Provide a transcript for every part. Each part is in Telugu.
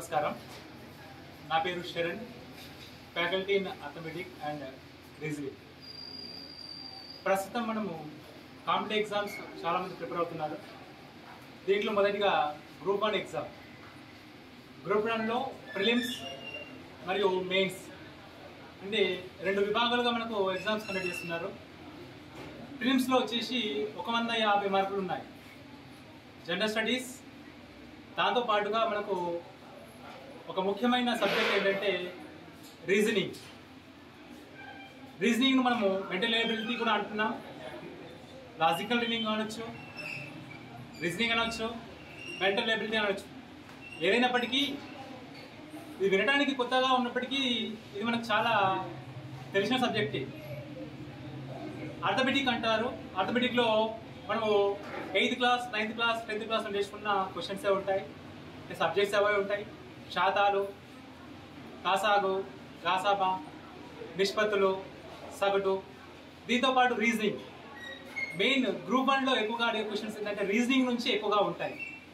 నమస్కారం నా పేరు Saran faculty in arithmetic and reasoning ప్రస్తుతం మనము కాంపిటేటివ్ ఎగ్జామ్స్ చాలామంది ప్రిపేర్ అవుతున్నారు దీంట్లో మొదటిగా గ్రూప్ వన్ ఎగ్జామ్ గ్రూప్ వన్లో ప్రిలిమ్స్ మరియు మెయిన్స్ అంటే రెండు విభాగాలుగా మనకు ఎగ్జామ్స్ కండక్ట్ చేస్తున్నారు ప్రిలిమ్స్లో వచ్చేసి ఒక వంద యాభై మార్కులు ఉన్నాయి జనరల్ స్టడీస్ దాంతో పాటుగా మనకు ఒక ముఖ్యమైన సబ్జెక్ట్ ఏంటంటే రీజనింగ్ రీజనింగ్ మనము మెంటల్ ఎబిలిటీ కూడా అంటున్నాం లాజికల్ రీజనింగ్ అనొచ్చు రీజనింగ్ అనొచ్చు మెంటల్ ఎబిలిటీ అనొచ్చు ఏదైనప్పటికీ ఇది వినడానికి కొత్తగా ఉన్నప్పటికీ ఇది మనకు చాలా తెలిసిన సబ్జెక్టే అర్థమెటిక్ అంటారు అర్థమెటిక్లో మనము eighth class ninth class tenth class నేర్చుకున్న క్వశ్చన్స్ ఏ ఉంటాయి సబ్జెక్ట్స్ అవే ఉంటాయి శాతాలు కాసాగు గాసాబా నిష్పత్తులు సగటు దీంతో పాటు రీజనింగ్ మెయిన్ గ్రూప్ వన్లో ఎక్కువగా అడిగే క్వశ్చన్స్ ఏంటంటే రీజనింగ్ నుంచి ఎక్కువగా ఉంటాయి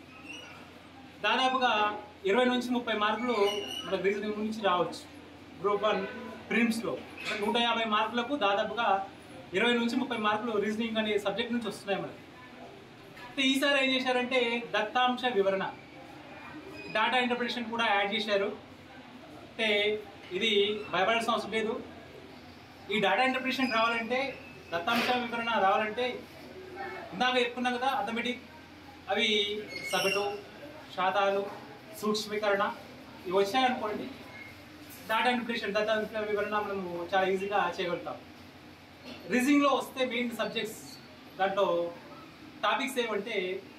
దాదాపుగా ఇరవై నుంచి ముప్పై మార్కులు మనకు రీజనింగ్ నుంచి రావచ్చు గ్రూప్ వన్ ప్రిమ్స్లో నూట యాభై మార్కులకు దాదాపుగా ఇరవై నుంచి ముప్పై మార్కులు రీజనింగ్ అనే సబ్జెక్ట్ నుంచి వస్తున్నాయి మనకి అయితే ఈసారి ఏం చేశారంటే దత్తాంశ వివరణ డాటా ఇంటర్ప్రిటేషన్ కూడా యాడ్ చేశారు అంటే ఇది భయపడాల్సిన అవసరం లేదు ఈ డాటా ఇంటర్ప్రిటేషన్ రావాలంటే దత్తాంశ వివరణ రావాలంటే ఇందాక చెప్పుకున్నాం కదా అథమెటిక్ అవి సగటు శాతాలు సూక్ష్మీకరణ ఇవి వచ్చాయనుకోండి డాటా ఇంటర్ప్రిటేషన్ దత్తాంశ వివరణ మనము చాలా ఈజీగా చేయగలుగుతాం రీజింగ్లో వస్తే మెయిన్ సబ్జెక్ట్స్ దాంట్లో టాపిక్స్ ఏమంటే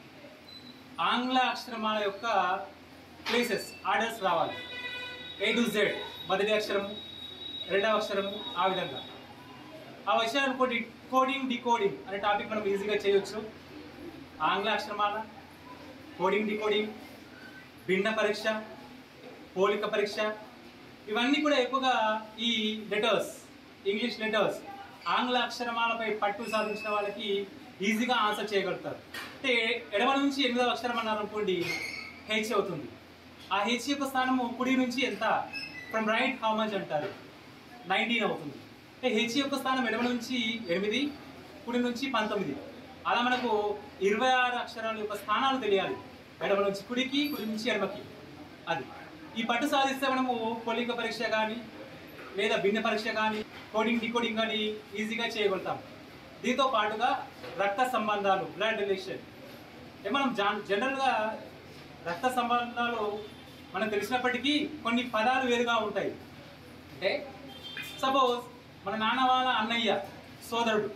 ఆంగ్ల అక్షరమాల యొక్క ప్లేసెస్ ఆర్డర్స్ రావాలి ఏ టు జెడ్ మొదటి అక్షరము రెండవ అక్షరము ఆ విధంగా ఆ వచ్చారు అనుకోండి కోడింగ్ డికోడింగ్ అనే టాపిక్ మనం ఈజీగా చేయొచ్చు ఆంగ్ల అక్షరమాల కోడింగ్ డికోడింగ్ భిన్న పరీక్ష పోలిక పరీక్ష ఇవన్నీ కూడా ఎక్కువగా ఈ లెటర్స్ ఇంగ్లీష్ లెటర్స్ ఆంగ్ల అక్షరమాలపై పట్టు సాధించిన వాళ్ళకి ఈజీగా ఆన్సర్ చేయగలుగుతారు అంటే ఎడమ నుంచి ఎనిమిదవ అక్షరం అన్నారు అనుకోండి హెచ్ అవుతుంది ఆ హెచ్ యొక్క స్థానము కుడి నుంచి ఎంత ఫ్రమ్ రైట్ హౌ మచ్ అంటారు నైన్టీన్ అవుతుంది అంటే హెచ్ యొక్క స్థానం ఎడమ నుంచి ఎనిమిది కుడి నుంచి పంతొమ్మిది అలా మనకు ఇరవై ఆరు అక్షరాల యొక్క స్థానాలు తెలియాలి ఎడమ నుంచి కుడికి కుడి నుంచి ఎడమకి అది ఈ పట్టు సాధిస్తే మనము పోలిక పరీక్ష కానీ లేదా భిన్న పరీక్ష కానీ కోడింగ్ డికోడింగ్ కానీ ఈజీగా చేయగలుగుతాం దీంతో పాటుగా రక్త సంబంధాలు బ్లడ్ రిలేషన్ అంటే మనం జా- జనరల్గా రక్త సంబంధాలు మనకు తెలిసినప్పటికీ కొన్ని పదాలు వేరుగా ఉంటాయి అంటే సపోజ్ మన నాన్న వాళ్ళ అన్నయ్య సోదరుడు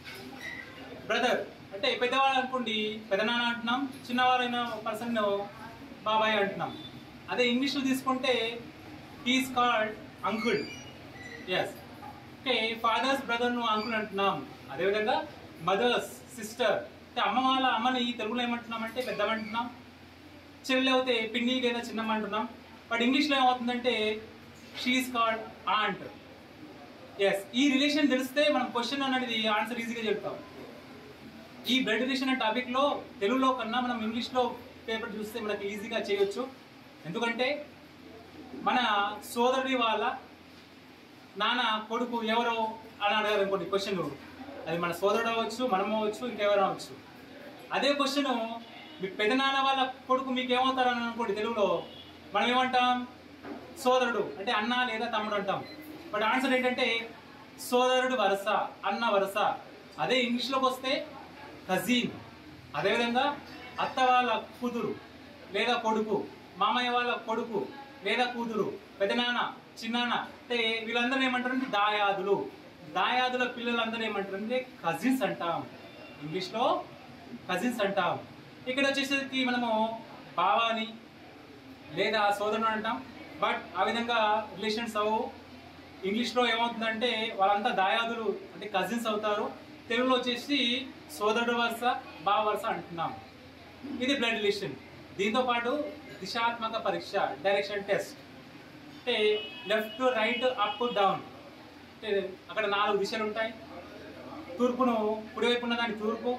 బ్రదర్ అంటే పెద్దవాళ్ళు అనుకోండి పెదనాన్న అంటున్నాం చిన్నవారైన పర్సన్ బాబాయ్ అంటున్నాం అదే ఇంగ్లీష్లో తీసుకుంటే is called uncle yes okay father's బ్రదర్ను అంకుల్ అంటున్నాం అదేవిధంగా మదర్స్ సిస్టర్ అంటే అమ్మ వాళ్ళ అమ్మని తెలుగులో ఏమంటున్నామంటే పెద్దమంటున్నాం చెల్లెలు అయితే పిన్ని లేదా చిన్నమ్మ అంటున్నాం బట్ ఇంగ్లీష్లో ఏమవుతుందంటే షీఈస్ కాల్డ్ ఆంట్ ఎస్ ఈ రిలేషన్ తెలిస్తే మనం క్వశ్చన్ అనేది ఆన్సర్ ఈజీగా చెప్తాం ఈ బ్లడ్ రిలేషన్ అనే టాపిక్లో తెలుగులో కన్నా మనం ఇంగ్లీష్లో పేపర్ చూస్తే మనకి ఈజీగా చేయొచ్చు ఎందుకంటే మన సోదరుడి వాళ్ళ నాన్న కొడుకు ఎవరో అని అడగారు అనుకోండి క్వశ్చన్ అది మన సోదరుడు అవ్వచ్చు మనం అవ్వచ్చు ఇంకెవరు అవ్వచ్చు అదే క్వశ్చన్ మీ పెదనాన్న వాళ్ళ కొడుకు మీకు ఏమవుతారు అని అనుకోండి తెలుగులో మనం ఏమంటాం సోదరుడు అంటే అన్న లేదా తమ్ముడు అంటాం బట్ ఆన్సర్ ఏంటంటే సోదరుడు వరస అన్న వరస అదే ఇంగ్లీష్లోకి వస్తే కజిన్ అదేవిధంగా అత్త వాళ్ళ కూతురు లేదా కొడుకు మామయ్య వాళ్ళ కొడుకు లేదా కూతురు పెదనాన్న చిన్నాన్న అంటే వీళ్ళందరూ ఏమంటారంటే దాయాదులు దాయాదుల పిల్లలందరూ ఏమంటారంటే కజిన్స్ అంటాం ఇంగ్లీష్లో కజిన్స్ అంటాం ఇక్కడ వచ్చేసరికి మనము బావాని లేదా సోదరుడు అంటాం బట్ ఆ విధంగా రిలేషన్స్ అవ్వవు ఇంగ్లీష్లో ఏమవుతుందంటే వాళ్ళంతా దాయాదులు అంటే కజిన్స్ అవుతారు తెలుగులో వచ్చేసి సోదరుడు వరుస బావ వరుస అంటున్నాం ఇది బ్లడ్ రిలేషన్ దీంతో పాటు దిశాత్మక పరీక్ష డైరెక్షన్ టెస్ట్ అంటే లెఫ్ట్ రైట్ అప్ డౌన్ అంటే అక్కడ నాలుగు దిశలు ఉంటాయి తూర్పును కుడివైపు ఉన్న దాన్ని తూర్పు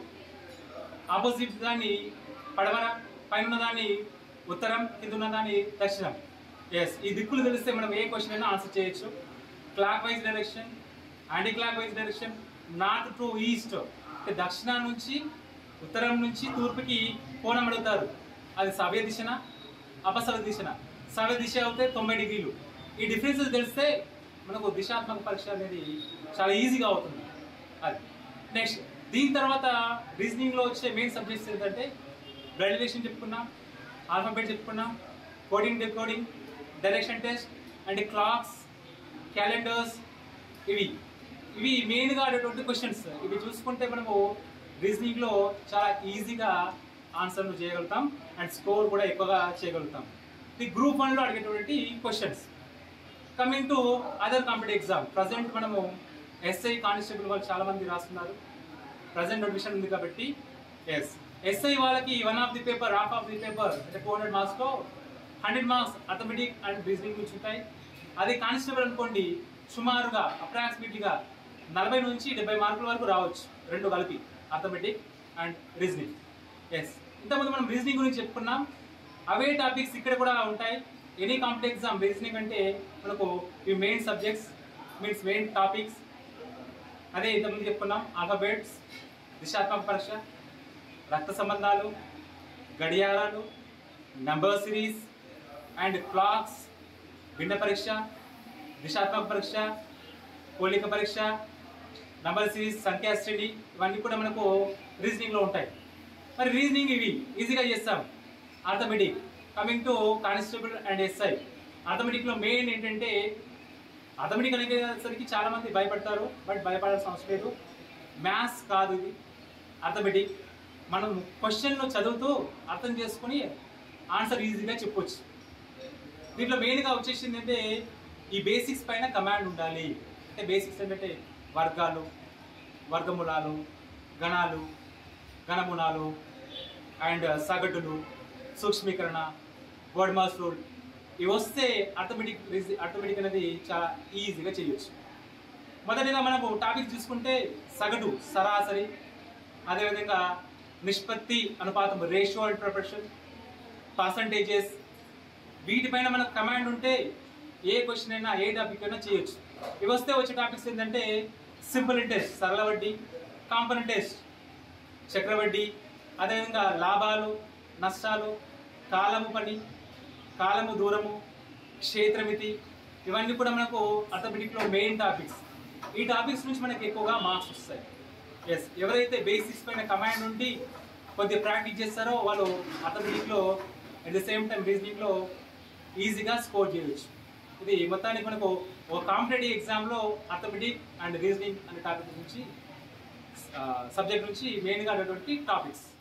ఆపోజిట్ దాన్ని పడమర పైన ఉన్న దాన్ని ఉత్తరం కింద ఉన్న దాన్ని దక్షిణం ఎస్ ఈ దిక్కులు తెలిస్తే మనం ఏ క్వశ్చన్ అయినా ఆన్సర్ చేయొచ్చు clockwise direction anti clockwise direction north to east అంటే దక్షిణం నుంచి ఉత్తరం నుంచి తూర్పుకి కోణం అడుగుతారు అది సవ్య దిశన అపసవ్య దిశన సవ్య దిశ అయితే తొంభై డిగ్రీలు ఈ డిఫరెన్సెస్ తెలిస్తే మనకు దిశాత్మక పరీక్ష అనేది చాలా ఈజీగా అవుతుంది అది నెక్స్ట్ దీని తర్వాత రీజనింగ్లో వచ్చే మెయిన్ సబ్జెక్ట్స్ ఏంటంటే గ్రాడ్యుయేషన్ చెప్పుకున్నాం ఆల్ఫాబెట్ చెప్పుకున్నాం coding decoding direction test and clocks calendars ఇవి ఇవి మెయిన్గా ఆడేటువంటి క్వశ్చన్స్ ఇవి చూసుకుంటే మనము రీజనింగ్లో చాలా ఈజీగా ఆన్సర్లు చేయగలుగుతాం అండ్ స్కోర్ కూడా ఎక్కువగా చేయగలుగుతాం ఇది గ్రూప్ వన్లో అడిగేటువంటి questions coming to other competitive exam present మనము ఎస్ఐ కానిస్టేబుల్ వాళ్ళు చాలా మంది రాస్తున్నారు ప్రజెంట్ అడ్మిషన్ ఉంది కాబట్టి ఎస్ ఎస్ఐ వాళ్ళకి one of the paper half of the paper అంటే ఫోర్ హండ్రెడ్ మార్క్స్లో hundred marks arithmetic and reasoning నుంచి ఉంటాయి అదే కానిస్టేబుల్ అనుకోండి సుమారుగా అప్రాక్సిమేట్లీగా నలభై నుంచి డెబ్బై మార్కుల వరకు రావచ్చు రెండు కలిపి అథమెటిక్ అండ్ రీజనింగ్ ఎస్ ఇంతకుముందు మనం రీజనింగ్ గురించి చెప్పుకున్నాం అవే టాపిక్స్ ఇక్కడ కూడా ఉంటాయి ఎనీ కాంపిటేటివ్ ఎగ్జామ్ రీజనింగ్ అంటే మనకు ఈ main subjects means main topics అదే ఇంతకుముందు చెప్పుకున్నాం ఆల్ఫాబెట్స్ దిశాత్మక పరీక్ష రక్త సంబంధాలు గడియారాలు నంబర్ సిరీస్ అండ్ క్లాక్స్ భిన్న పరీక్ష దిశాత్మక పరీక్ష పోలిక పరీక్ష నంబర్ సిరీస్ సంఖ్యా శ్రేణి ఇవన్నీ కూడా మనకు రీజనింగ్లో ఉంటాయి మరి రీజనింగ్ ఇవి ఈజీగా చేస్తాం arithmetic coming to constable and SI ఆర్థమెటిక్లో మెయిన్ ఏంటంటే ఆర్థమెటిక్ అనేసరికి చాలా మంది భయపడతారు బట్ భయపడాల్సిన అవసరం లేదు మ్యాథ్స్ కాదు ఇది అర్థమెటిక్ మనం క్వశ్చన్ను చదువుతూ అర్థం చేసుకుని ఆన్సర్ ఈజీగా చెప్పొచ్చు దీంట్లో మెయిన్గా వచ్చేసింది అంటే ఈ బేసిక్స్ పైన కమాండ్ ఉండాలి అంటే బేసిక్స్ ఏంటంటే వర్గాలు వర్గమూలాలు గణాలు గణమునాలు అండ్ సగటులు సూక్ష్మీకరణ వర్డ్ మాస్ రూల్ ఇవి వస్తే ఆటోమేటిక్ ఆటోమేటిక్ అనేది చాలా ఈజీగా చేయొచ్చు మొదటిగా మనకు టాపిక్ చూసుకుంటే సగటు సరాసరి అదేవిధంగా నిష్పత్తి అనుపాతం రేషియో అండ్ ప్రొపర్షన్ పర్సంటేజెస్ వీటిపైన మనకు కమాండ్ ఉంటే ఏ క్వశ్చన్ అయినా ఏ టాపిక్ అయినా చేయొచ్చు ఇవి వస్తే వచ్చే టాపిక్స్ ఏంటంటే సింపుల్ ఇంట్రెస్ట్ సరళ వడ్డీ కాంపనెంట్ టెస్ట్ చక్రవడ్డీ అదేవిధంగా లాభాలు నష్టాలు కాలము పని కాలము దూరము క్షేత్రమితి ఇవన్నీ కూడా మనకు అర్థమెటిక్లో మెయిన్ టాపిక్స్ ఈ టాపిక్స్ నుంచి మనకి ఎక్కువగా మార్క్స్ వస్తాయి ఎస్ ఎవరైతే బేసిక్స్ పైన కమాండ్ ఉండి కొద్దిగా ప్రాక్టీస్ చేస్తారో వాళ్ళు అర్థమెటిక్లో అట్ ద సేమ్ టైం రీజనింగ్లో ఈజీగా స్కోర్ చేయవచ్చు ఇది మొత్తానికి మనకు ఒక కాంపిటేటివ్ ఎగ్జామ్లో అర్థమెటిక్ అండ్ రీజనింగ్ అనే టాపిక్ నుంచి సబ్జెక్ట్ నుంచి మెయిన్గా ఉన్నటువంటి టాపిక్స్